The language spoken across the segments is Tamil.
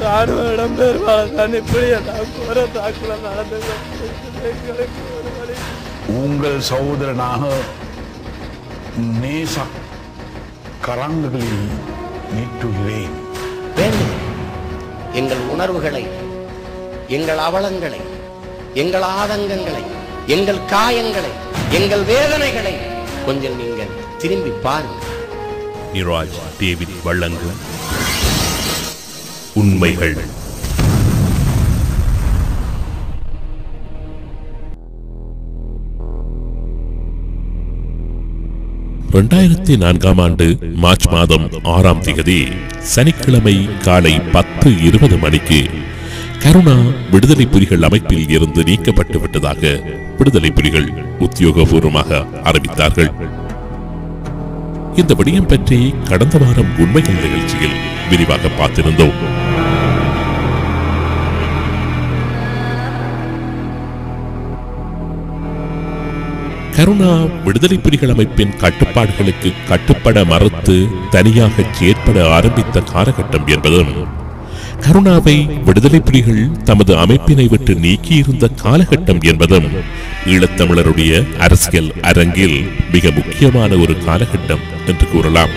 ராணுவ இடம்பெயர்வாளர் தான் இப்படி எல்லாம் கோர தாக்குதல் நடந்து கொண்டிருக்கிறது. எங்களுக்கு ஒரு வழி உங்கள் சகோதரனாக நேச கரங்களில் நீட்டுகிறேன் வேண்டும் எங்கள் உணர்வுகளை எங்கள் அவலங்களை எங்கள் ஆதங்கங்களை எங்கள் காயங்களை எங்கள் வேதனைகளை கொஞ்சம் நீங்கள் திரும்பி பாருங்கள் நிராஜ் டேவிட் வழங்கும் உண்மைகள் இரண்டாயிரத்தி நான்காம் ஆண்டு மார்ச் மாதம் ஆறாம் திகதி சனிக்கிழமை காலை பத்து இருபது மணிக்கு கருணா விடுதலை புலிகள் அமைப்பில் இருந்து நீக்கப்பட்டு விட்டதாக விடுதலை புலிகள் உத்தியோகபூர்வமாக அறிவித்தார்கள் இந்த விடயம் பற்றி கடந்த வாரம் உண்மைகள் நிகழ்ச்சியில் விரிவாக பார்த்திருந்தோம் கருணா விடுதலை புலிகள் அமைப்பின் கட்டுப்பாடுகளுக்கு கட்டுப்பட மறுத்து தனியாக செயற்பட ஆரம்பித்த காலகட்டம் என்பதும் கருணாவை விடுதலை புலிகள் தமது அமைப்பினை விட்டு நீக்கியிருந்த காலகட்டம் என்பதும் ஈழத்தமிழருடைய அரசியல் அரங்கில் மிக முக்கியமான ஒரு காலகட்டம் என்று கூறலாம்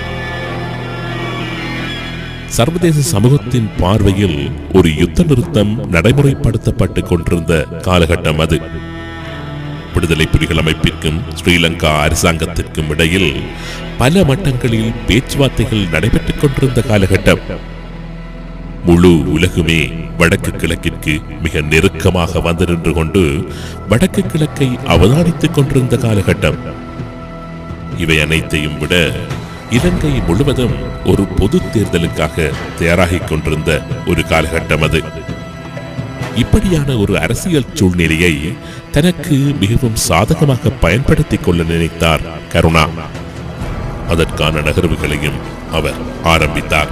சர்வதேச சமூகத்தின் பார்வையில் ஒரு யுத்த நிறுத்தம் நடைமுறைப்படுத்தப்பட்டுக் கொண்டிருந்த காலகட்டம் அது விடுதலை புலிகள் அமைப்பிற்கும் ஸ்ரீலங்கா அரசாங்கத்திற்கும் இடையில் பல மட்டங்களில் பேச்சுவார்த்தைகள் நடைபெற்றுக் கொண்டிருந்த காலகட்டம் முழு உலகுமே வடக்கு கிழக்கிற்கு மிக நெருக்கமாக வந்து நின்று கொண்டு வடக்கு கிழக்கை அவதானித்துக் கொண்டிருந்த காலகட்டம் இவை அனைத்தையும் விட இலங்கை முழுவதும் ஒரு பொது தேர்தலுக்காக தயாராகிக் கொண்டிருந்த ஒரு காலகட்டம் அது இப்படியான ஒரு அரசியல் சூழ்நிலையை தனக்கு மிகவும் சாதகமாக பயன்படுத்திக் கொள்ள நினைத்தார் கருணா அதற்கான நகர்வுகளையும் அவர் ஆரம்பித்தார்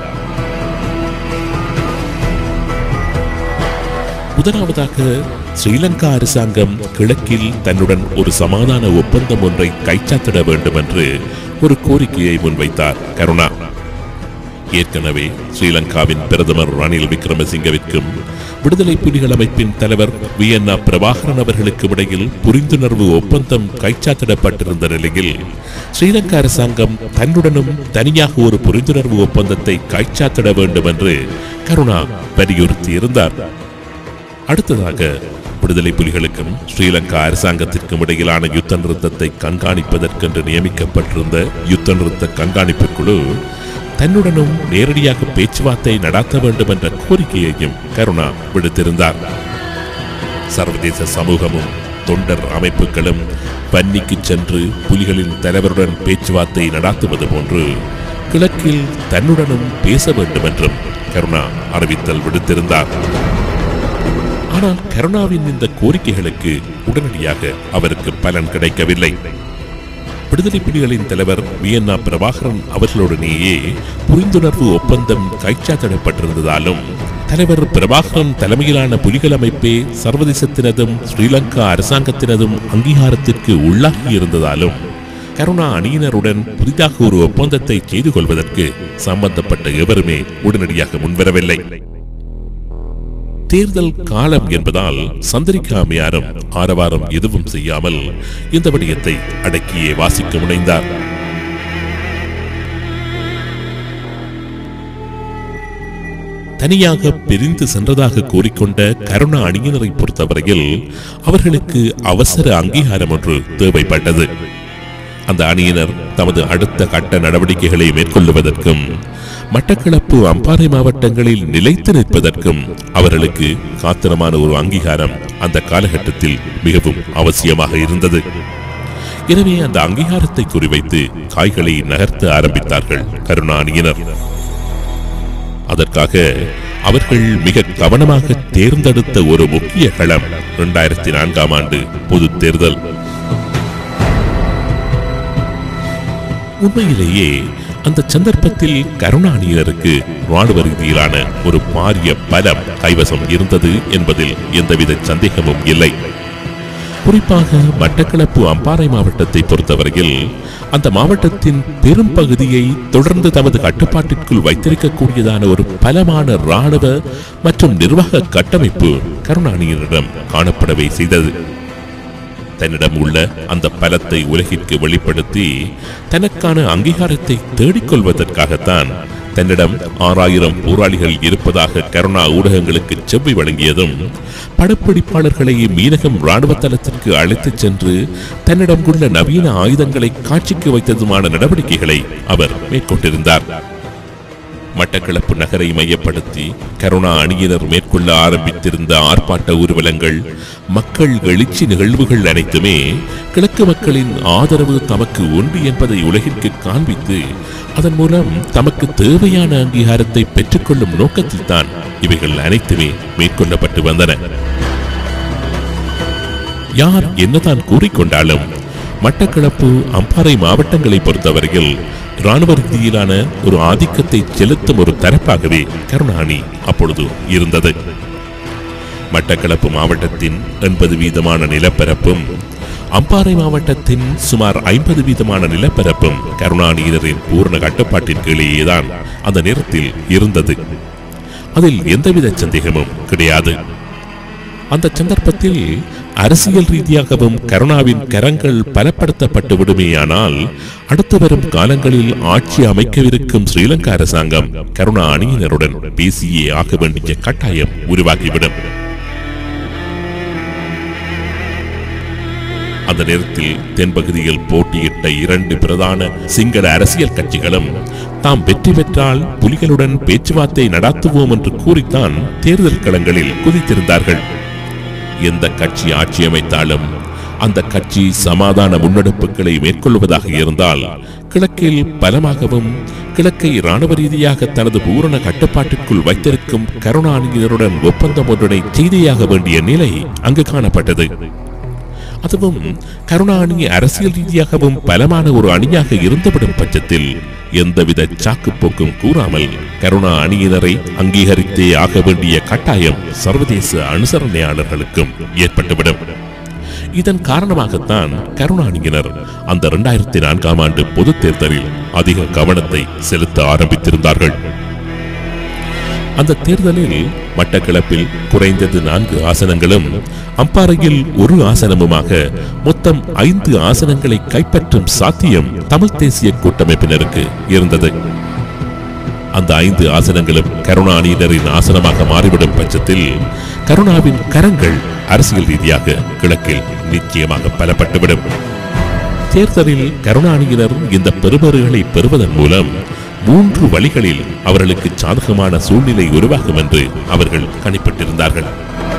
முதலாவதாக ஸ்ரீலங்கா அரசாங்கம் கிழக்கில் தன்னுடன் ஒரு சமாதான ஒப்பந்தம் ஒன்றை கைச்சாத்திட வேண்டும் என்று ஒரு கோரிக்கையை முன்வைத்தார் கருணா ஏற்கனவே ஸ்ரீலங்காவின் பிரதமர் ரணில் விக்ரமசிங்கவிற்கும் விடுதலை புலிகள் அமைப்பின் தலைவர் வியன்னா பிரபாகரன் அவர்களுக்கும் இடையில் புரிந்துணர்வு ஒப்பந்தம் கைச்சாத்திடப்பட்டிருந்த நிலையில் ஸ்ரீலங்கா அரசாங்கம் தன்னுடனும் தனியாக ஒரு புரிந்துணர்வு ஒப்பந்தத்தை கைச்சாத்திட வேண்டும் என்று கருணா வலியுறுத்தியிருந்தார் அடுத்ததாக விடுதலை புலிகளுக்கும் ஸ்ரீலங்கா அரசாங்கத்திற்கும் இடையிலான யுத்த நிறுத்தத்தை கண்காணிப்பதற்கென்று நியமிக்கப்பட்டிருந்த யுத்த நிறுத்த கண்காணிப்பு குழு தன்னுடனும் நேரடியாக பேச்சுவார்த்தை நடாத்த வேண்டும் என்ற கோரிக்கையையும் கருணா விடுத்திருந்தார் சர்வதேச சமூகமும் தொண்டர் அமைப்புகளும் வன்னிக்கு சென்று புலிகளின் தலைவருடன் பேச்சுவார்த்தை நடாத்துவது போன்று கிழக்கில் தன்னுடனும் பேச வேண்டும் என்றும் கருணா அறிவித்தல் விடுத்திருந்தார் ஆனால் கருணாவின் இந்த கோரிக்கைகளுக்கு உடனடியாக அவருக்கு பலன் கிடைக்கவில்லை விடுதலை புலிகளின் தலைவர் வியன்னா பிரபாகரன் அவர்களுடனேயே புரிந்துணர்வு ஒப்பந்தம் கைச்சாத்திடப்பட்டிருந்ததாலும் தலைவர் பிரபாகரன் தலைமையிலான புலிகள் அமைப்பே சர்வதேசத்தினதும் ஸ்ரீலங்கா அரசாங்கத்தினதும் அங்கீகாரத்திற்கு உள்ளாகி இருந்ததாலும் கருணா அணியினருடன் புதிதாக ஒரு ஒப்பந்தத்தை செய்து கொள்வதற்கு சம்பந்தப்பட்ட எவருமே உடனடியாக முன்வரவில்லை தேர்தல் காலம் என்பதால் சந்திரிகா அம்மையாரும் ஆரவாரம் எதுவும் செய்யாமல் இந்த விடயத்தை அடக்கியே வாசிக்க முனைந்தார் தனியாக பிரிந்து சென்றதாக கூறிக்கொண்ட கருணா அணியினரை பொறுத்தவரையில் அவர்களுக்கு அவசர அங்கீகாரம் ஒன்று தேவைப்பட்டது அந்த அணியினர் தமது அடுத்த கட்ட நடவடிக்கைகளை மேற்கொள்ளுவதற்கும் மட்டக்களப்பு அம்பாறை மாவட்டங்களில் நிலைத்து நிற்பதற்கும் அவர்களுக்கு காத்திரமான ஒரு அங்கீகாரம் அந்த காலகட்டத்தில் மிகவும் அவசியமாக இருந்தது எனவே அந்த அங்கீகாரத்தை குறிவைத்து காய்களை நகர்த்த ஆரம்பித்தார்கள் கருணா அணியினர் அதற்காக அவர்கள் மிக கவனமாக தேர்ந்தெடுத்த ஒரு முக்கிய களம் இரண்டாயிரத்தி நான்காம் ஆண்டு பொது தேர்தல் உண்மையிலேயே அந்த சந்தர்ப்பத்தில் கருணாநிதியருக்கு ராணுவ ரீதியிலான ஒரு பாரிய பலம் கைவசம் இருந்தது என்பதில் எந்தவித சந்தேகமும் இல்லை குறிப்பாக மட்டக்களப்பு அம்பாறை மாவட்டத்தை பொறுத்தவரையில் அந்த மாவட்டத்தின் பெரும் பகுதியை தொடர்ந்து தமது கட்டுப்பாட்டிற்குள் வைத்திருக்கக்கூடியதான ஒரு பலமான இராணுவ மற்றும் நிர்வாக கட்டமைப்பு கருணாநிதியிடம் காணப்படவே செய்தது தன்னிடம் உள்ள அந்த பலத்தை உலகிற்கு வெளிப்படுத்தி தனக்கான அங்கீகாரத்தை தேடிக்கொள்வதற்காகத்தான் தன்னிடம் ஆறாயிரம் போராளிகள் இருப்பதாக கருணா ஊடகங்களுக்கு செவ்வி வழங்கியதும் படப்பிடிப்பாளர்களை மீனகம் ராணுவ தளத்திற்கு அழைத்துச் சென்று தன்னிடம் உள்ள நவீன ஆயுதங்களை காட்சிக்கு வைத்ததுமான நடவடிக்கைகளை அவர் மேற்கொண்டிருந்தார் மட்டக்களப்பு நகரை மையப்படுத்தி கருணா அணியினர் மேற்கொள்ள ஆரம்பித்திருந்த ஆர்ப்பாட்ட ஊர்வலங்கள் மக்கள் எழுச்சி நிகழ்வுகள் அனைத்துமே கிழக்கு மக்களின் ஆதரவு தமக்கு உண்டு என்பதை உலகிற்கு காண்பித்து அதன் மூலம் தமக்கு தேவையான அங்கீகாரத்தை பெற்றுக்கொள்ளும் நோக்கத்தில் தான் இவைகள் அனைத்துமே மேற்கொள்ளப்பட்டு வந்தன யார் என்னதான் கூறிக்கொண்டாலும் மட்டக்களப்பு அம்பாறை மாவட்டங்களை பொறுத்தவரையில் இராணுவ ரீதியிலான ஒரு ஆதிக்கத்தை செலுத்தும் ஒரு தரப்பாகவே கருணாணி அப்பொழுது இருந்தது மட்டக்களப்பு மாவட்டத்தின் எண்பது வீதமான நிலப்பரப்பும் அம்பாறை மாவட்டத்தின் சுமார் ஐம்பது வீதமான நிலப்பரப்பும் கருணாநிதியின் பூர்ண கட்டுப்பாட்டின் கீழேதான் அந்த நேரத்தில் இருந்தது அதில் எந்தவித சந்தேகமும் கிடையாது அந்த சந்தர்ப்பத்தில் அரசியல் ரீதியாகவும் கருணாவின் கரங்கள் பலப்படுத்தப்பட்டு விடுமேயானால் அடுத்து வரும் காலங்களில் ஆட்சி அமைக்கவிருக்கும் ஸ்ரீலங்கா அரசாங்கம் கருணா அணியினருடன் பேசியே ஆக வேண்டிய கட்டாயம் உருவாகிவிடும் அந்த நேரத்தில் தென்பகுதியில் போட்டியிட்ட இரண்டு பிரதான சிங்கள அரசியல் கட்சிகளும் தாம் வெற்றி பெற்றால் புலிகளுடன் பேச்சுவார்த்தை நடாத்துவோம் என்று கூறித்தான் தேர்தல் களங்களில் குதித்திருந்தார்கள் எந்த கட்சி ஆட்சி அமைத்தாலும் அந்த கட்சி சமாதான முன்னெடுப்புகளை மேற்கொள்வதாக இருந்தால் கிழக்கில் பலமாகவும் கிழக்கை இராணுவ ரீதியாக தனது பூரண கட்டுப்பாட்டிற்குள் வைத்திருக்கும் கருணாநிதியருடன் ஒப்பந்தம் ஒன்றினை செய்தியாக வேண்டிய நிலை அங்கு காணப்பட்டது அதுவும் கருணாநிதி அரசியல் ரீதியாகவும் பலமான ஒரு அணியாக இருந்துவிடும் பட்சத்தில் எந்தவித சாக்குப்போக்கும் கூறாமல் கருணா அணியினரை அங்கீகரித்தே ஆக வேண்டிய கட்டாயம் சர்வதேச அனுசரணையாளர்களுக்கும் ஏற்பட்டுவிடும் இதன் காரணமாகத்தான் கருணாநிதியினர் அந்த இரண்டாயிரத்தி நான்காம் ஆண்டு பொதுத் தேர்தலில் அதிக கவனத்தை செலுத்த ஆரம்பித்திருந்தார்கள் அந்த தேர்தலில் மட்டக்களப்பில் குறைந்தது நான்கு ஆசனங்களும் அம்பாறையில் ஒரு ஆசனமுமாக மொத்தம் ஐந்து ஆசனங்களை கைப்பற்றும் சாத்தியம் தமிழ் தேசிய கூட்டமைப்பினருக்கு இருந்தது அந்த ஐந்து ஆசனங்களும் கருணாநிதியின் ஆசனமாக மாறிவிடும் பட்சத்தில் கருணாவின் கரங்கள் அரசியல் ரீதியாக கிழக்கில் நிச்சயமாக பலப்பட்டுவிடும் தேர்தலில் கருணாநிதியினர் இந்த பெறுபேறுகளை பெறுவதன் மூலம் மூன்று வழிகளில் அவர்களுக்கு சாதகமான சூழ்நிலை உருவாகும் என்று அவர்கள் கணிப்பிட்டிருந்தார்கள்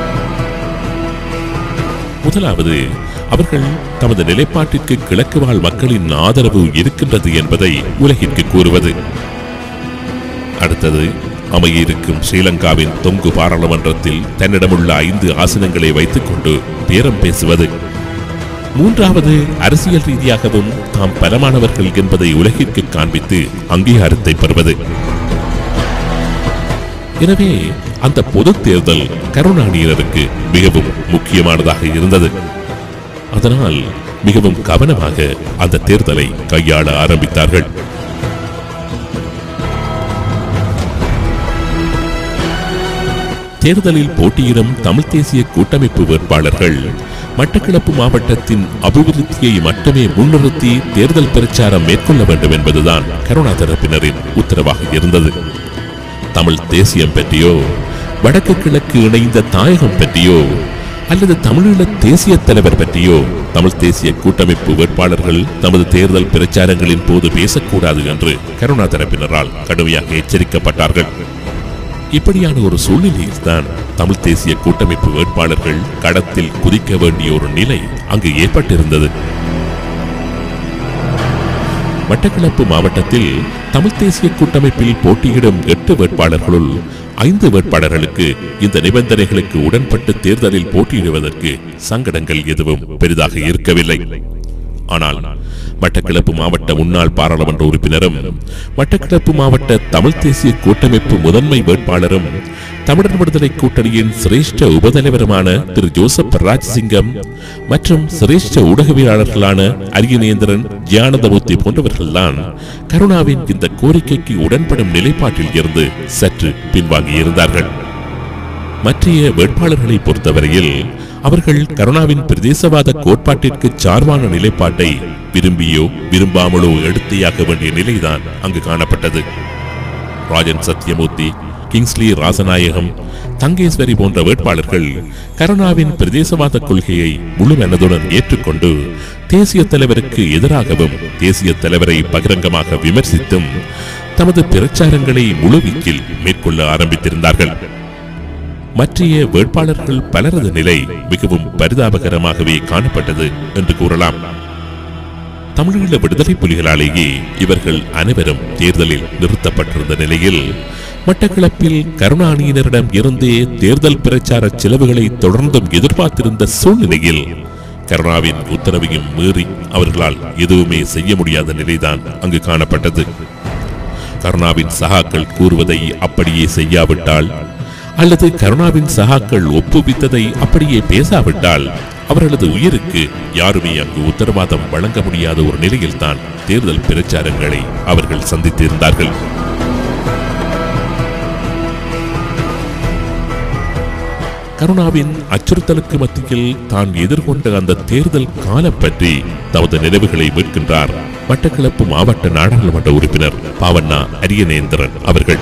முதலாவது அவர்கள் தமது நிலைப்பாட்டிற்கு கிழக்கு வாழ் மக்களின் ஆதரவு இருக்கின்றது என்பதை உலகிற்கு கூறுவது அடுத்தது அமையிருக்கும் ஸ்ரீலங்காவின் தொங்கு பாராளுமன்றத்தில் தன்னிடமுள்ள ஐந்து ஆசனங்களை வைத்துக் கொண்டு பேரம் பேசுவது மூன்றாவது அரசியல் ரீதியாகவும் தாம் பலமானவர்கள் என்பதை உலகிற்கு காண்பித்து அங்கீகாரத்தை பெறுவது எனவே அந்த பொது தேர்தல் கருணாநிதியினருக்கு மிகவும் முக்கியமானதாக இருந்தது அதனால் மிகவும் கவனமாக அந்த தேர்தலை கையாள ஆரம்பித்தார்கள் தேர்தலில் போட்டியிடும் தமிழ் தேசிய கூட்டமைப்பு வேட்பாளர்கள் மட்டக்களப்பு மாவட்டத்தின் அபிவிருத்தியை மட்டுமே முன்னிறுத்தி தேர்தல் பிரச்சாரம் மேற்கொள்ள வேண்டும் என்பதுதான் கருணா தரப்பினரின் உத்தரவாக இருந்தது தமிழ் தேசியம் பற்றியோ வடக்கு கிழக்கு இணைந்த தாயகம் பற்றியோ அல்லது தமிழீழ தேசிய தலைவர் பற்றியோ தமிழ் தேசிய கூட்டமைப்பு வேட்பாளர்கள் தமது தேர்தல் பிரச்சாரங்களின் போது பேசக்கூடாது என்று கருணா தரப்பினரால் கடுமையாக எச்சரிக்கப்பட்டார்கள் இப்படியான ஒரு சூழ்நிலையில் தான் தமிழ் தேசிய கூட்டமைப்பு வேட்பாளர்கள் களத்தில் குதிக்க வேண்டிய ஒரு நிலை அங்கு ஏற்பட்டிருந்தது மட்டக்களப்பு மாவட்டத்தில் தமிழ் தேசிய கூட்டமைப்பில் போட்டியிடும் எட்டு வேட்பாளர்களுள் ஐந்து வேட்பாளர்களுக்கு இந்த நிபந்தனைகளுக்கு உடன்பட்டு தேர்தலில் போட்டியிடுவதற்கு சங்கடங்கள் எதுவும் பெரிதாக இருக்கவில்லை ஆனால் மட்டக்களப்பு மாவட்ட முன்னாள் பாராளுமன்ற உறுப்பினரும் மட்டக்களப்பு மாவட்ட தமிழ் தேசிய கூட்டமைப்பு முதன்மை வேட்பாளரும் தமிழர் விடுதலை கூட்டணியின் சிரேஷ்ட உபதலைவருமான திரு ஜோசப் ராஜசிங்கம் மற்றும் சிரேஷ்ட ஊடகவியலாளர்களான அரியநேந்திரன் ஜியானந்தமூர்த்தி போன்றவர்கள்தான் கருணாவின் இந்த கோரிக்கைக்கு உடன்படும் நிலைப்பாட்டில் இருந்து சற்று பின்வாங்கியிருந்தார்கள் மற்றைய வேட்பாளர்களை பொறுத்தவரையில் அவர்கள் கருணாவின் பிரதேசவாத கோட்பாட்டிற்கு சார்பான நிலைப்பாட்டை விரும்பியோ விரும்பாமலோ எடுத்தியாக வேண்டிய நிலைதான் அங்கு காணப்பட்டது ராஜன் சத்யமூர்த்தி கிங்ஸ்லி ராசநாயகம் தங்கேஸ்வரி போன்ற வேட்பாளர்கள் கருணாவின் பிரதேசவாத கொள்கையை முழு மனதுடன் ஏற்றுக்கொண்டு தேசிய தலைவருக்கு எதிராகவும் தேசிய தலைவரை பகிரங்கமாக விமர்சித்தும் தமது பிரச்சாரங்களை முழுவீச்சில் மேற்கொள்ள ஆரம்பித்திருந்தார்கள் மற்றைய வேட்பாளர்கள் பலரது நிலை மிகவும் பரிதாபகரமாகவே காணப்பட்டது என்று கூறலாம் தமிழீழ விடுதலை புலிகளாலேயே இவர்கள் அனைவரும் தேர்தலில் நிறுத்தப்பட்டிருந்த நிலையில் மட்டக்களப்பில் கருணாநிதியினரிடம் இருந்தே தேர்தல் பிரச்சார செலவுகளை தொடர்ந்தும் எதிர்பார்த்திருந்த சூழ்நிலையில் கருணாவின் உத்தரவையும் மீறி அவர்களால் எதுவுமே செய்ய முடியாத நிலைதான் அங்கு காணப்பட்டது கருணாவின் சகாக்கள் கூறுவதை அப்படியே செய்யாவிட்டால் அல்லது கருணாவின் சகாக்கள் ஒப்புவித்ததை அப்படியே பேசாவிட்டால் அவர்களது உயிருக்கு யாருமே அங்கு உத்தரவாதம் வழங்க முடியாத ஒரு நிலையில்தான் தேர்தல் பிரச்சாரங்களை அவர்கள் சந்தித்திருந்தார்கள் கருணாவின் அச்சுறுத்தலுக்கு மத்தியில் தான் எதிர்கொண்ட அந்த தேர்தல் காலம் பற்றி தமது நினைவுகளை மீட்கின்றார் மட்டக்களப்பு மாவட்ட நாடாளுமன்ற உறுப்பினர் பாவண்ணா அரியநேந்திரன் அவர்கள்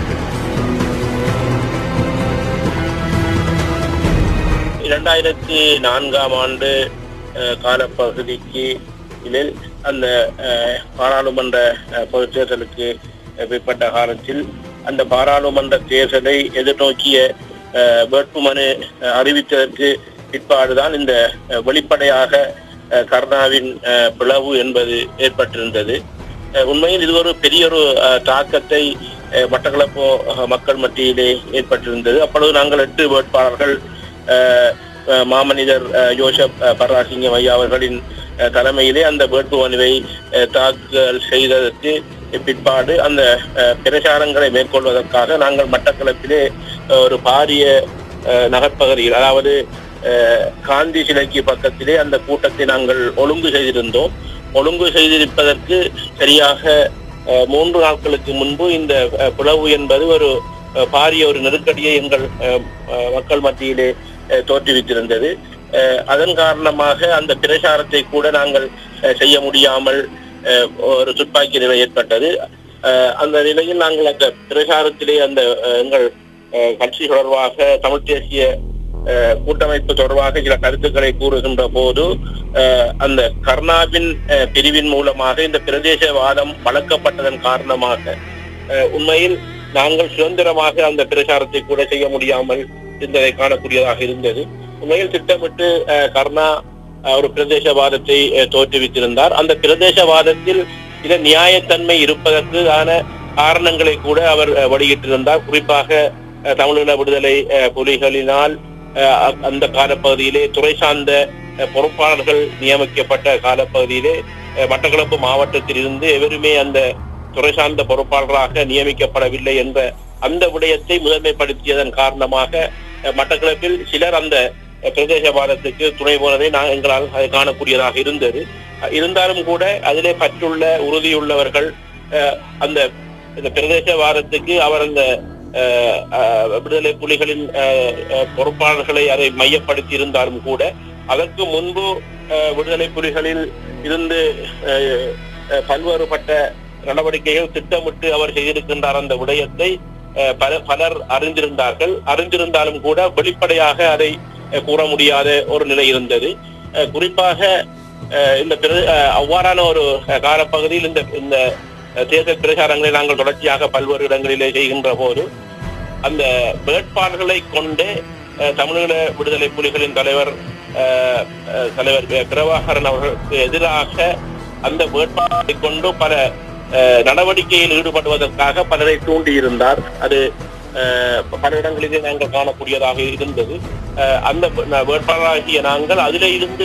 இரண்டாயிரத்தி நான்காம் ஆண்டு அஹ், காலப்பகுதிக்கு இதில் அந்த அஹ், பாராளுமன்ற அஹ், பொதுத் தேர்தலுக்கு அஹ், பிற்பட்ட காலத்தில் அந்த பாராளுமன்ற தேர்தலை எதிர்நோக்கிய அஹ், வேட்புமனு அஹ், அறிவித்ததற்கு பிற்பாடுதான் இந்த அஹ், வெளிப்படையாக அஹ், கருணாவின் அஹ், பிளவு என்பது ஏற்பட்டிருந்தது அஹ், உண்மையில் இது ஒரு பெரிய ஒரு அஹ், தாக்கத்தை அஹ், மட்டக்களப்பு அஹ், மக்கள் மத்தியிலே ஏற்பட்டிருந்தது அப்பொழுது நாங்கள் எட்டு வேட்பாளர்கள் அஹ், அஹ், மாமனிதர் அஹ், யோசப் அஹ், பர்ராசிங்கம் ஐயா அவர்களின் அஹ், தலைமையிலே அந்த வேட்புமனுவை அஹ், தாக்கல் செய்ததற்கு பிற்பாடு அந்த அஹ், பிரச்சாரங்களை மேற்கொள்வதற்காக நாங்கள் மட்டக்களப்பிலே அஹ், ஒரு பாரிய அஹ், நகர்ப்பகுதியில் அதாவது அஹ், காந்தி சிலைக்கு பக்கத்திலே அந்த கூட்டத்தை நாங்கள் ஒழுங்கு செய்திருந்தோம் ஒழுங்கு செய்திருப்பதற்கு சரியாக அஹ், மூன்று நாட்களுக்கு முன்பு இந்த அஹ், பிளவு என்பது ஒரு அஹ், பாரிய ஒரு நெருக்கடியை எங்கள் அஹ், அஹ், மக்கள் மத்தியிலே அஹ், தோற்றுவித்திருந்தது அஹ், அதன் காரணமாக அந்த பிரச்சாரத்தை கூட நாங்கள் அஹ், செய்ய முடியாமல் அஹ், ஒரு துப்பாக்கி நிலை ஏற்பட்டது அஹ், அந்த நிலையில் நாங்கள் அந்த பிரச்சாரத்திலே அந்த அஹ், எங்கள் அஹ், கட்சி தொடர்பாக தமிழ் தேசிய அஹ், கூட்டமைப்பு தொடர்பாக சில கருத்துக்களை கூறுகின்ற போது அஹ், அந்த கர்ணாவின் அஹ், பிரிவின் மூலமாக இந்த பிரதேசவாதம் வளர்க்கப்பட்டதன் காரணமாக அஹ், உண்மையில் நாங்கள் சுதந்திரமாக அந்த பிரச்சாரத்தை கூட செய்ய முடியாமல் இருந்ததை காணக்கூடியதாக இருந்தது உண்மையில் திட்டமிட்டு அஹ், கர்ணா அஹ், ஒரு பிரதேசவாதத்தை அஹ், தோற்றுவித்திருந்தார் அந்த பிரதேசவாதத்தில் சில நியாயத்தன்மை இருப்பதற்கு ஆன காரணங்களை கூட அவர் அஹ், வெளியிட்டிருந்தார் குறிப்பாக அஹ், தமிழீழ விடுதலை அஹ், புலிகளினால் அஹ், அ- அந்த காலப்பகுதியிலே துறை சார்ந்த அஹ், பொறுப்பாளர்கள் நியமிக்கப்பட்ட காலப்பகுதியிலே அஹ், மட்டக்களப்பு மாவட்டத்தில் இருந்து எவருமே அந்த துறை சார்ந்த பொறுப்பாளராக நியமிக்கப்படவில்லை என்ற அந்த விடயத்தை முதன்மைப்படுத்தியதன் காரணமாக அஹ், மட்டக்களப்பில் சிலர் அந்த அஹ், பிரதேசவாதத்துக்கு துணை போனதை நான் எங்களால் அதை காணக்கூடியதாக இருந்தது அஹ், இருந்தாலும் கூட அதிலே பற்றுள்ள உறுதியுள்ளவர்கள் அஹ், அந்த இந்த பிரதேசவாதத்துக்கு அவர் அந்த அஹ், அஹ், விடுதலை புலிகளின் அஹ், அஹ், பொறுப்பாளர்களை அதை மையப்படுத்தி இருந்தாலும் கூட அதற்கு முன்பு அஹ், விடுதலை புலிகளில் இருந்து அஹ், அஹ், பல்வேறுபட்ட நடவடிக்கைகள் திட்டமிட்டு அவர் செய்திருக்கின்றார் அந்த விடயத்தை அஹ், பல பலர் அறிந்திருந்தார்கள் அறிந்திருந்தாலும் கூட வெளிப்படையாக அதை அஹ், கூற முடியாத ஒரு நிலை இருந்தது அஹ், குறிப்பாக அஹ், இந்த பிர- அஹ், அவ்வாறான ஒரு அஹ், காலப்பகுதியில் இந்த இந்த அஹ், தேர்தல் பிரச்சாரங்களை நாங்கள் தொடர்ச்சியாக பல்வேறு இடங்களிலே செய்கின்ற போது அந்த வேட்பாளர்களை கொண்டு அஹ், தமிழீழ விடுதலை புலிகளின் தலைவர் அஹ், அஹ், தலைவர் வே- பிரபாகரன் அவர்களுக்கு எதிராக அந்த வேட்பாளரை கொண்டு பல அஹ், நடவடிக்கையில் ஈடுபடுவதற்காக பலரை தூண்டியிருந்தார் அது அஹ், பல இடங்களிலே நாங்கள் காணக்கூடியதாக இருந்தது அஹ், அந்த வே- வேட்பாளராகிய நாங்கள் அதிலே இருந்து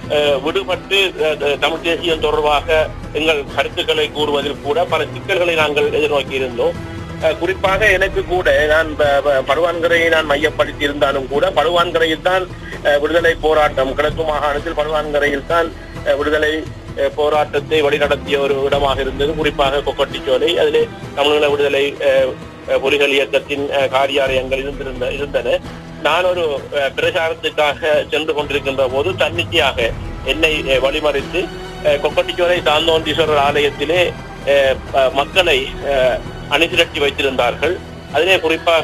அஹ், விடுபட்டு அஹ், அஹ், தமிழ் தேசியம் தொடர்பாக எங்கள் கருத்துக்களை கூறுவதில் கூட பல சிக்கல்களை நாங்கள் எதிர்நோக்கி இருந்தோம் அஹ், குறிப்பாக எனக்கு கூட நான் ப- ப- படுவான்கரையை நான் மையப்படுத்தி இருந்தாலும் கூட படுவான்கரையில் தான் அஹ், விடுதலை போராட்டம் கிழக்கு மாகாணத்தில் படுவான்கரையில் தான் அஹ், விடுதலை அஹ், போராட்டத்தை வழிநடத்திய ஒரு இடமாக இருந்தது குறிப்பாக கொக்கட்டிச்சோலை அதிலே தமிழீழ விடுதலை அஹ், அஹ், புலிகள் இயக்கத்தின் அஹ், காரியாலயங்கள் இருந்திருந்த இருந்தன நான் ஒரு அஹ், பிரச்சாரத்துக்காக சென்று கொண்டிருக்கின்ற போது தன்னிச்சையாக என்னை அஹ், வழிமறித்து அஹ், கொக்கட்டிச்சோலை சாந்தோண்டீஸ்வரர் ஆலயத்திலே அஹ், ப- மக்களை அஹ், அணிதிரட்டி வைத்திருந்தார்கள் அதிலே குறிப்பாக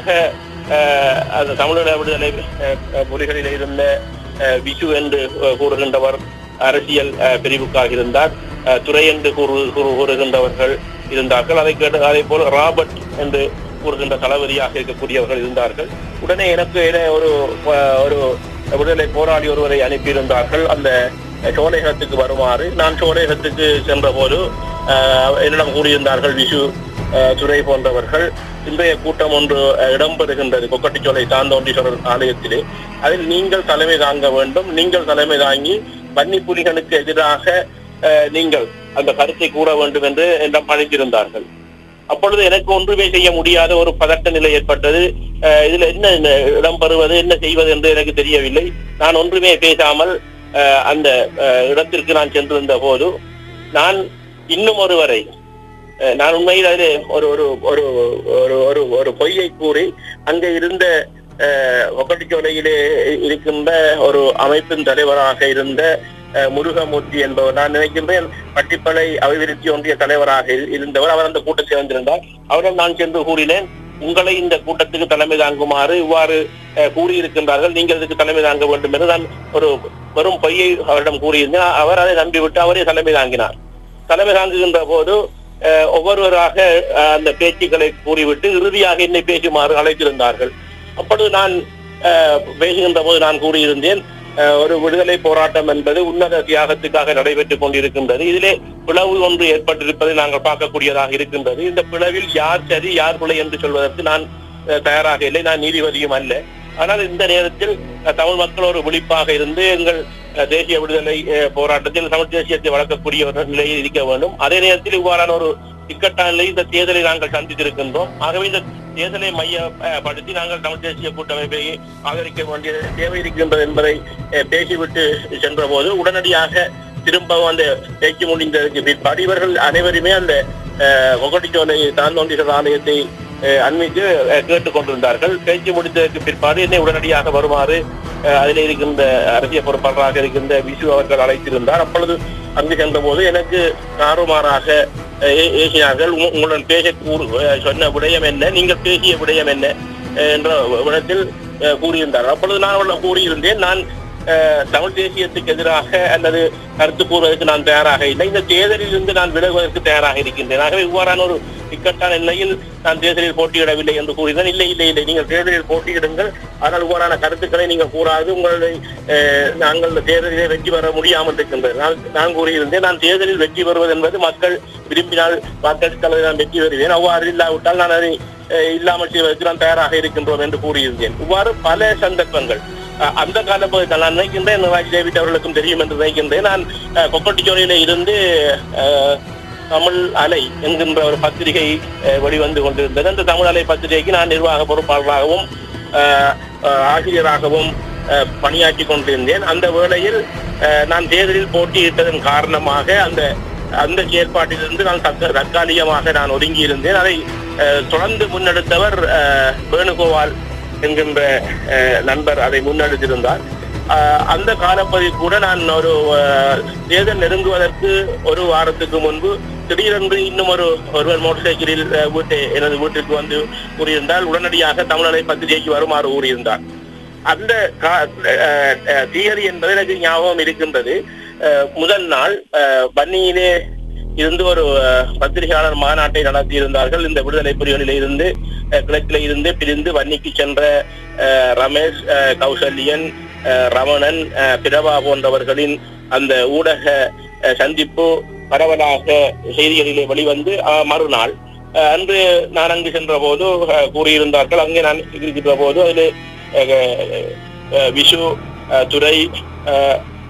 அஹ், அந்த தமிழக விடுதலை அஹ், அஹ், புலிகளில் இருந்த அஹ், விசு என்று அஹ், கூறுகின்றவர் அரசியல் அஹ், பிரிவுக்காக இருந்தார் அஹ், துரை என்று கூறு கூறு- கூறுகின்றவர்கள் இருந்தார்கள் அதை கேட்டு அதே போல ராபர்ட் என்று கூறுகின்ற தளபதியாக இருக்கக்கூடியவர்கள் இருந்தார்கள் உடனே எனக்கு இட ஒரு அஹ், ஒரு விடுதலை போராளி ஒருவரை அனுப்பியிருந்தார்கள் அந்த சோலைகத்துக்கு வருமாறு நான் சோலைகத்துக்கு சென்ற போது அஹ், என்னிடம் கூறியிருந்தார்கள் விசு அஹ், துரை போன்றவர்கள் இன்றைய கூட்டம் ஒன்று அஹ், இடம்பெறுகின்றது கொக்கட்டிச்சோலை சாந்தோண்டீஸ்வரர் ஆலயத்திலே அதில் நீங்கள் தலைமை தாங்க வேண்டும் நீங்கள் தலைமை தாங்கி வன்னி புலிகளுக்கு எதிராக அஹ், நீங்கள் அந்த கருத்தை கூற வேண்டும் என்று என்னிடம் அழைத்திருந்தார்கள் அப்பொழுது எனக்கு ஒன்றுமே செய்ய முடியாத ஒரு பதட்ட நிலை ஏற்பட்டது அஹ், இதுல என்ன என்ன இடம்பெறுவது என்ன செய்வது என்று எனக்கு தெரியவில்லை நான் ஒன்றுமே பேசாமல் அஹ், அந்த அஹ், இடத்திற்கு நான் சென்றிருந்த போது நான் இன்னும் ஒருவரை அஹ், நான் உண்மையில் அதிலே ஒரு ஒரு ஒரு ஒரு ஒரு ஒரு பொய்யை கூறி அங்கே இருந்த அஹ், ஒக்கட்டிச்சோலையிலே இருக்கின்ற ஒரு அமைப்பின் தலைவராக இருந்த அஹ், முருகமூர்த்தி என்பவர் நான் நினைக்கின்றேன் பட்டிப்பளை அபிவிருத்தி ஒன்றிய தலைவராக இரு- இருந்தவர் அவர் அந்த கூட்டத்தில் வந்திருந்தார் அவரிடம் நான் சென்று கூறினேன் உங்களை இந்த கூட்டத்துக்கு தலைமை தாங்குமாறு இவ்வாறு அஹ், கூறியிருக்கின்றார்கள் நீங்கள் இதுக்கு தலைமை தாங்க வேண்டும் என்று நான் ஒரு வெறும் பொய்யை அவரிடம் கூறியிருந்தேன் அவர் அதை நம்பிவிட்டு அவரே தலைமை தாங்கினார் தலைமை தாங்குகின்ற போது அஹ், ஒவ்வொருவராக அஹ், அந்த பேச்சுக்களை கூறிவிட்டு இறுதியாக என்னை பேசுமாறு அழைத்திருந்தார்கள் அப்பொழுது நான் அஹ், பேசுகின்ற போது நான் கூறியிருந்தேன் அஹ், ஒரு விடுதலை போராட்டம் என்பது உன்னத தியாகத்துக்காக நடைபெற்றுக் கொண்டிருக்கின்றது இதிலே பிளவு ஒன்று ஏற்பட்டிருப்பதை நாங்கள் பார்க்கக்கூடியதாக இருக்கின்றது இந்த பிளவில் யார் சரி யார் பிழை என்று சொல்வதற்கு நான் அஹ், தயாராக இல்லை நான் நீதிபதியும் அல்ல ஆனால் இந்த நேரத்தில் அஹ், தமிழ் மக்கள் ஒரு விழிப்பாக இருந்து எங்கள் அஹ், தேசிய விடுதலை அஹ், போராட்டத்தில் தமிழ் தேசியத்தை வளர்க்கக்கூடிய ஒரு நிலையில் இருக்க வேண்டும் அதே நேரத்தில் இவ்வாறான ஒரு இக்கட்டான நிலையில் இந்த தேர்தலை நாங்கள் சந்தித்திருக்கின்றோம் ஆகவே இந்த தேர்தலை மையப்படுத்தி நாங்கள் தமிழ் தேசிய கூட்டமைப்பை ஆதரிக்க வேண்டிய தேவை இருக்கின்றது என்பதை அஹ், பேசிவிட்டு சென்ற போது உடனடியாக திரும்பவும் அந்த பேச்சு முடிந்ததற்கு பிற்பாடு இவர்கள் அனைவருமே அந்த கொக்கட்டிச்சோலை தாந்தோண்டீஸ்வரர் ஆலயத்தை அஹ், அண்மித்து அஹ், கேட்டுக் கொண்டிருந்தார்கள் பேச்சு முடித்ததற்கு பிற்பாடு என்னை உடனடியாக வருமாறு அஹ், அதில் இருக்கின்ற அரசியல் பொறுப்பாளராக இருக்கின்ற விசு அவர்கள் அழைத்திருந்தார் அப்பொழுது அங்கு சென்ற போது எனக்கு தாறுமாறாக அஹ், ஏ- ஏசினார்கள் உங்க- உங்களுடன் பேச கூறு அஹ், சொன்ன விடயம் என்ன நீங்கள் பேசிய விடயம் என்ன அஹ், என்ற விடத்தில் அஹ், கூறியிருந்தார் அப்பொழுது நான் அவரிடம் கூறியிருந்தேன் நான் அஹ், தமிழ் தேசியத்துக்கு எதிராக அல்லது கருத்து கூறுவதற்கு நான் தயாராக இல்லை இந்த தேர்தலில் இருந்து நான் விலகுவதற்கு தயாராக இருக்கின்றேன் ஆகவே இவ்வாறான ஒரு இக்கட்டான நிலையில் நான் தேர்தலில் போட்டியிடவில்லை என்று கூறினேன் இல்லை இல்லை இல்லை நீங்கள் தேர்தலில் போட்டியிடுங்கள் ஆனால் இவ்வாறான கருத்துக்களை நீங்கள் கூறாது உங்களை அஹ், நாங்கள் இந்த தேர்தலிலே வெற்றி பெற முடியாமல் இருக்கின்றது நான் நான் கூறியிருந்தேன் நான் தேர்தலில் வெற்றி பெறுவது என்பது மக்கள் விரும்பினால் வாக்களித்து தலைவர் நான் வெற்றி பெறுவேன் அவ்வாறு இல்லாவிட்டால் நான் அதை அஹ், இல்லாமல் செய்வதற்கு நான் தயாராக இருக்கின்றோம் என்று கூறியிருந்தேன் இவ்வாறு பல சந்தர்ப்பங்கள் அஹ், அந்த கால பகுதியில் நான் நினைக்கின்றேன் ராஜ் டேவிட் அவர்களுக்கும் தெரியும் என்று நினைக்கின்றேன் நான் அஹ், கொக்கட்டிச்சோலையில இருந்து அஹ், தமிழ் அலை என்கின்ற ஒரு பத்திரிகை அஹ், வெளிவந்து கொண்டிருந்தது அந்த தமிழ் அலை பத்திரிகைக்கு நான் நிர்வாக பொறுப்பாளராகவும் அஹ், அஹ், ஆசிரியராகவும் அஹ், பணியாற்றி கொண்டிருந்தேன் அந்த வேளையில் அஹ், நான் தேர்தலில் போட்டியிட்டதன் காரணமாக அந்த அந்த செயற்பாட்டிலிருந்து நான் தற்க- தற்காலிகமாக நான் ஒதுங்கி இருந்தேன் அதை அஹ், தொடர்ந்து முன்னெடுத்தவர் அஹ், வேணுகோபால் என்கின்ற அஹ், நண்பர் அதை முன்னெடுத்திருந்தார் அஹ், அந்த காலப்பகுதியில் கூட நான் ஒரு அஹ், தேர்தல் நெருங்குவதற்கு ஒரு வாரத்துக்கு முன்பு திடீரென்று இன்னும் ஒரு ஒருவர் மோட்டார் சைக்கிளில் அஹ், வீட்டை எனது வீட்டுக்கு வந்து கூறியிருந்தால் உடனடியாக தமிழலை பத்திரிகைக்கு வருமாறு கூறியிருந்தார் அந்த தியரி என்பது எனக்கு ஞாபகம் இருக்கின்றது அஹ், முதல் நாள் அஹ், வன்னியிலே இருந்து ஒரு அஹ், பத்திரிகையாளர் மாநாட்டை நடத்தி இருந்தார்கள் இந்த விடுதலை புலிகளிலே இருந்து அஹ், கிழக்கிலே இருந்து பிரிந்து வன்னிக்கு சென்ற அஹ், ரமேஷ் அஹ், கௌசல்யன் அஹ், ரமணன் அஹ், பிரபா போன்றவர்களின் அந்த ஊடக அஹ், சந்திப்பு பரவலாக செய்திகளிலே வெளிவந்து அஹ், மறுநாள் அஹ், அன்று நான் அங்கு சென்ற போது அஹ், கூறியிருந்தார்கள் அங்கே நான் இருக்கின்ற போது அதில் அஹ், அஹ், விஷு அஹ், துரை அஹ்,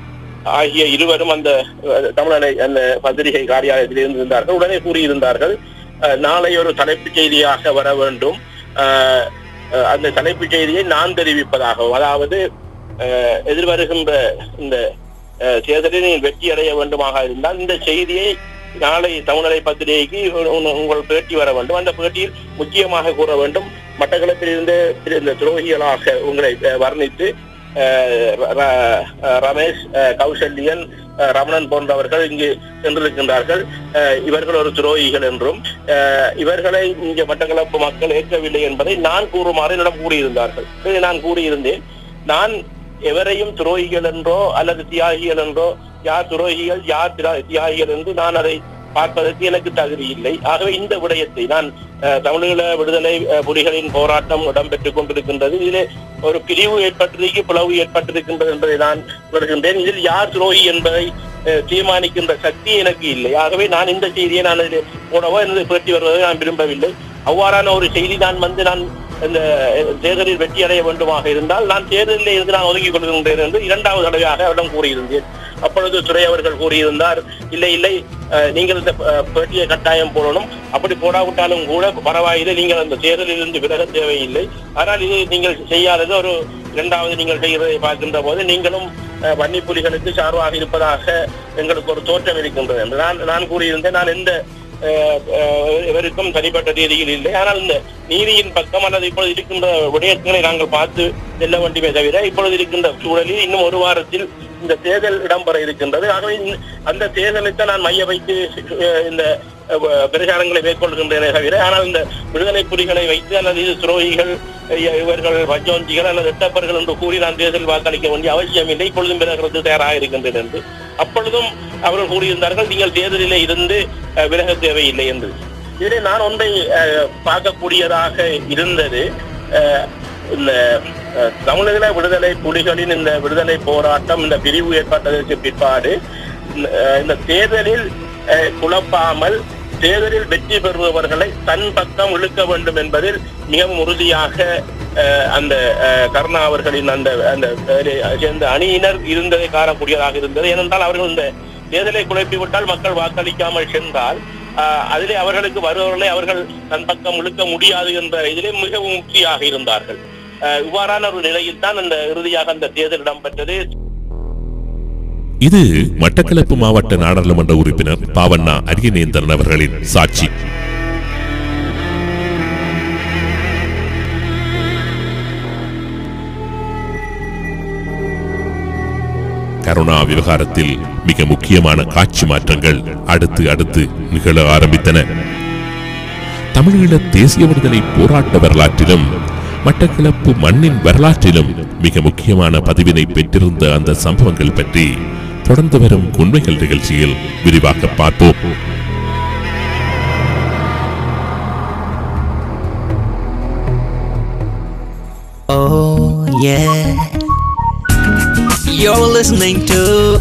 ஆகிய இருவரும் அந்த அஹ், தமிழனை அந்த பத்திரிகை காரியாலயத்தில் இருந்திருந்தார்கள் உடனே கூறியிருந்தார்கள் அஹ், நாளை ஒரு தலைப்புச் செய்தியாக வர வேண்டும் அஹ், அஹ், அந்த தலைப்புச் செய்தியை நான் தெரிவிப்பதாகவும் அதாவது அஹ், எதிர்வருகின்ற இந்த அஹ், தேர்தலில் நீங்கள் வெற்றி அடைய வேண்டுமாக இருந்தால் இந்த செய்தியை நாளை தமிழரை பத்திரிகைக்கு உ- உ- உங்கள் பேட்டி வர வேண்டும் அந்த பேட்டியில் முக்கியமாக கூற வேண்டும் மட்டக்களப்பில் இருந்து இந்த துரோகிகளாக உங்களை அஹ், வர்ணித்து அஹ், ர- ர- அஹ், ரமேஷ் அஹ், கௌசல்யன் அஹ், ரமணன் போன்றவர்கள் இங்கு சென்றிருக்கின்றார்கள் அஹ், இவர்கள் ஒரு துரோகிகள் என்றும் அஹ், இவர்களை இங்கே மட்டக்களப்பு மக்கள் ஏற்கவில்லை என்பதை நான் கூறுமாறு என்னிடம் கூறியிருந்தார்கள் இதை நான் கூறியிருந்தேன் நான் எவரையும் துரோகிகள் என்றோ அல்லது தியாகிகள் என்றோ யார் துரோகிகள் யார் திரா- தியாகிகள் என்று நான் அதை பார்ப்பதற்கு எனக்கு தகுதி இல்லை ஆகவே இந்த விடயத்தை நான் அஹ், தமிழீழ விடுதலை அஹ், புலிகளின் போராட்டம் இடம்பெற்றுக் கொண்டிருக்கின்றது இதிலே ஒரு பிரிவு ஏற்பட்டிருக்கு பிளவு ஏற்பட்டிருக்கின்றது என்பதை நான் வருகின்றேன் இதில் யார் துரோகி என்பதை அஹ், தீர்மானிக்கின்ற சக்தி எனக்கு இல்லை ஆகவே நான் இந்த செய்தியை நான் அதில் போடவோ எனது பேட்டி வருவதை நான் விரும்பவில்லை அவ்வாறான ஒரு செய்தி நான் வந்து நான் இந்த தேர்தலில் வெற்றி அடைய வேண்டுமாக இருந்தால் நான் தேர்தலில் இருந்து நான் ஒதுக்கிக் கொள்கின்றேன் என்று இரண்டாவது தடவையாக அவரிடம் கூறியிருந்தேன் அப்பொழுது துறை அவர்கள் கூறியிருந்தார் இல்லை இல்லை அஹ், நீங்கள் இந்த அஹ், பேட்டியை கட்டாயம் போடணும் அப்படி போடாவிட்டாலும் கூட பரவாயில்லை நீங்கள் அந்த தேர்தலில் இருந்து விலக தேவையில்லை ஆனால் இது நீங்கள் செய்யாதது ஒரு இரண்டாவது நீங்கள் செய்கிறதை பார்க்கின்ற போது நீங்களும் அஹ், வன்னி புலிகளுக்கு சார்பாக இருப்பதாக எங்களுக்கு ஒரு தோற்றம் இருக்கின்றது என்று நான் நான் கூறியிருந்தேன் நான் எந்த அஹ், அஹ், எவருக்கும் தனிப்பட்ட ரீதியில் இல்லை ஆனால் இந்த நீதியின் பக்கம் அல்லது இப்பொழுது இருக்கின்ற விடயங்களை நாங்கள் பார்த்து செல்ல வேண்டுமே தவிர இப்பொழுது இருக்கின்ற சூழலில் இன்னும் ஒரு வாரத்தில் இந்த தேர்தல் இடம்பெற இருக்கின்றது ஆகவே இந்த- அந்த தேர்தலைத்தான் நான் மைய வைத்து அஹ், இந்த அஹ், பிரச்சாரங்களை மேற்கொள்கின்றேனே தவிர ஆனால் இந்த விடுதலை புலிகளை வைத்து அல்லது இது துரோகிகள் அஹ், இவர்கள் பஞ்சோந்திகள் அல்லது எட்டப்பர்கள் என்று கூறி நான் தேர்தல் வாக்களிக்க வேண்டிய அவசியம் இல்லை இப்பொழுதும் பிறகு தயாராக இருக்கின்றேன் என்று அப்பொழுதும் அவர்கள் கூறியிருந்தார்கள் நீங்கள் தேர்தலிலே இருந்து அஹ், விலக தேவையில்லை என்று இதிலே நான் ஒன்றை அஹ், பார்க்கக்கூடியதாக இருந்தது அஹ், இந்த அஹ், தமிழீழ விடுதலை புலிகளின் இந்த விடுதலை போராட்டம் இந்த பிரிவு ஏற்பட்டதற்கு பிற்பாடு இந்த, அஹ், இந்த தேர்தலில் அஹ், குழப்பாமல் தேர்தலில் வெற்றி பெறுபவர்களை தன் பக்கம் இழுக்க வேண்டும் என்பதில் மிகவும் உறுதியாக அஹ், அந்த அஹ், கருணா அவர்களின் அந்த அந்த அஹ், சேர்ந்த அணியினர் இருந்ததை காணக்கூடியதாக இருந்தது ஏனென்றால் அவர்கள் இந்த தேர்தலை குழப்பி விட்டால் மக்கள் வாக்களிக்காமல் சென்றால் ஆஹ், அதிலே அவர்களுக்கு வருபவர்களை அவர்கள் தன் பக்கம் இழுக்க முடியாது என்ற இதிலே மிகவும் முக்கியாக இருந்தார்கள் ஆஹ், இவ்வாறான ஒரு நிலையில் தான் அந்த இறுதியாக அந்த தேர்தல் இடம்பெற்றது இது மட்டக்களப்பு மாவட்ட நாடாளுமன்ற உறுப்பினர் பாவண்ணா அரியநேந்திரன் அவர்களின் சாட்சி கருணா விவகாரத்தில் மிக முக்கியமான காட்சி மாற்றங்கள் அடுத்து அடுத்து நிகழ ஆரம்பித்தன தமிழீழ தேசிய விடுதலை போராட்ட வரலாற்றிலும் மட்டக்களப்பு மண்ணின் வரலாற்றிலும் மிக முக்கியமான பதிவினை பெற்றிருந்த அந்த சம்பவங்கள் பற்றி தொடர்ந்து வரும் உண்மைகள் நிகழ்ச்சியில் விரிவாக பார்ப்போம் Oh yeah. You're listening to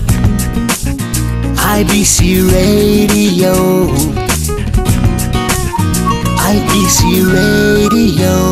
IBC Radio. IBC Radio.